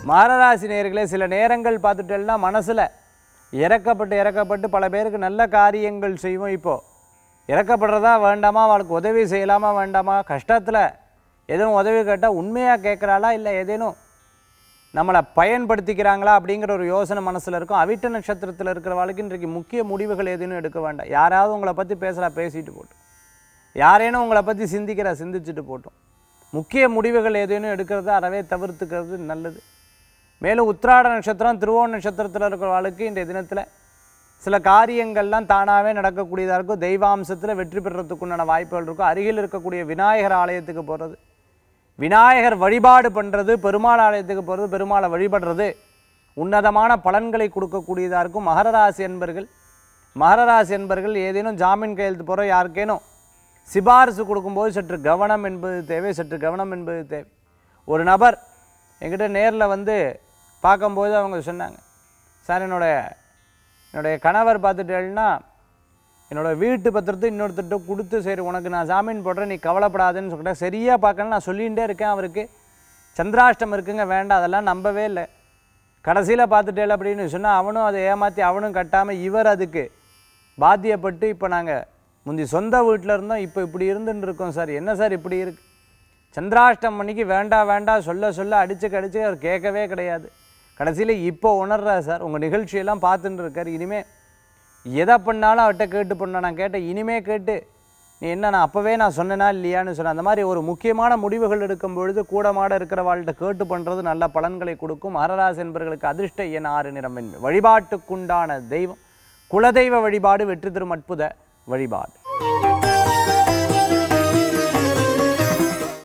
மகராசி நேயர்களே சில நேரங்கள் பார்த்துட்டேன்னா மனசில் இறக்கப்பட்டு இறக்கப்பட்டு பல பேருக்கு நல்ல காரியங்கள் செய்வோம் இப்போது இறக்கப்படுறதா வேண்டாமா அவளுக்கு உதவி செய்யலாமா வேண்டாமா கஷ்டத்தில் எதுவும் உதவி கேட்டால் உண்மையாக கேட்குறாளா இல்லை ஏதேனும் நம்மளை பயன்படுத்திக்கிறாங்களா அப்படிங்கிற ஒரு யோசனை மனசில் இருக்கும் அவிட்ட நட்சத்திரத்தில் இருக்கிறவளுக்கு இன்றைக்கு முக்கிய முடிவுகள் எதுவும் எடுக்க வேண்டாம் யாராவது உங்களை பற்றி பேசுகிறா பேசிட்டு போட்டும் யாரேனும் உங்களை பற்றி சிந்திக்கிறா சிந்திச்சுட்டு போட்டும் முக்கிய முடிவுகள் ஏதேனும் எடுக்கிறத அறவே தவிர்த்துக்கிறது நல்லது மேலும் உத்திராட நட்சத்திரம் திருவோண நட்சத்திரத்தில் இருக்கிறவளுக்கு இன்றைய தினத்தில் சில காரியங்கள்லாம் தானாகவே நடக்கக்கூடியதாக இருக்கும் தெய்வாம்சத்தில் வெற்றி பெறுறதுக்குண்டான வாய்ப்புகள் இருக்கும் அருகில் இருக்கக்கூடிய விநாயகர் ஆலயத்துக்கு போகிறது விநாயகர் வழிபாடு பண்ணுறது பெருமாள் ஆலயத்துக்கு போகிறது பெருமாளை வழிபடுறது உன்னதமான பலன்களை கொடுக்கக்கூடியதாக இருக்கும் மகர ராசி என்பர்கள் மகர ராசி என்பர்கள் ஏதேனும் ஜாமீன் கையெழுத்து போகிற யாருக்கேனும் சிபாரிசு கொடுக்கும்போது சற்று கவனம் என்பது தேவை சற்று கவனம் என்பது தேவை ஒரு நபர் என்கிட்ட நேரில் வந்து பார்க்கும்போது அவங்க சொன்னாங்க சார் என்னோட என்னுடைய கணவர் பார்த்துட்டேன்னா என்னோட வீட்டு பத்திரத்தை இன்னொருத்தர்கிட்ட கொடுத்து சரி உனக்கு நான் ஜாமீன் போடுறேன் நீ கவலைப்படாதுன்னு சொல்லிட்டேன் சரியாக பார்க்கணும் நான் சொல்லிகிட்டே இருக்கேன் அவருக்கு சந்திராஷ்டம் இருக்குங்க வேண்டாம் அதெல்லாம் நம்பவே இல்லை கடைசியில் பார்த்துட்டேல அப்படின்னு சொன்னால் அவனும் அதை ஏமாற்றி அவனும் கட்டாமல் இவர் அதுக்கு பாத்தியப்பட்டு இப்போ நாங்கள் முந்தி சொந்த வீட்டில் இருந்தோம் இப்போ இப்படி இருந்துன்னு இருக்கோம் சார் என்ன சார் இப்படி இருக்கு சந்திராஷ்டம் மணிக்கு வேண்டாம் வேண்டாம் சொல்ல சொல்ல அடிச்சு கடிச்சு அவர் கேட்கவே கிடையாது கடைசியில் இப்போ உணர்றா சார் உங்கள் நிகழ்ச்சியெல்லாம் பார்த்துட்டு இருக்கார் இனிமே எதை பண்ணாலும் அவர்கிட்ட கேட்டு பண்ண நான் கேட்டேன் இனிமே கேட்டு நீ என்ன நான் அப்போவே நான் சொன்னேனா இல்லையான்னு சொன்னேன் அந்த மாதிரி ஒரு முக்கியமான முடிவுகள் எடுக்கும் பொழுது கூடமாட இருக்கிறவாள்கிட்ட கேட்டு பண்ணுறது நல்ல பலன்களை கொடுக்கும் அரராசி என்பவர்களுக்கு அதிர்ஷ்ட என் ஆறு நிறம் என்பது வழிபாட்டுக்குண்டான தெய்வம் குலதெய்வ வழிபாடு வெற்றி தரும் அற்புத வழிபாடு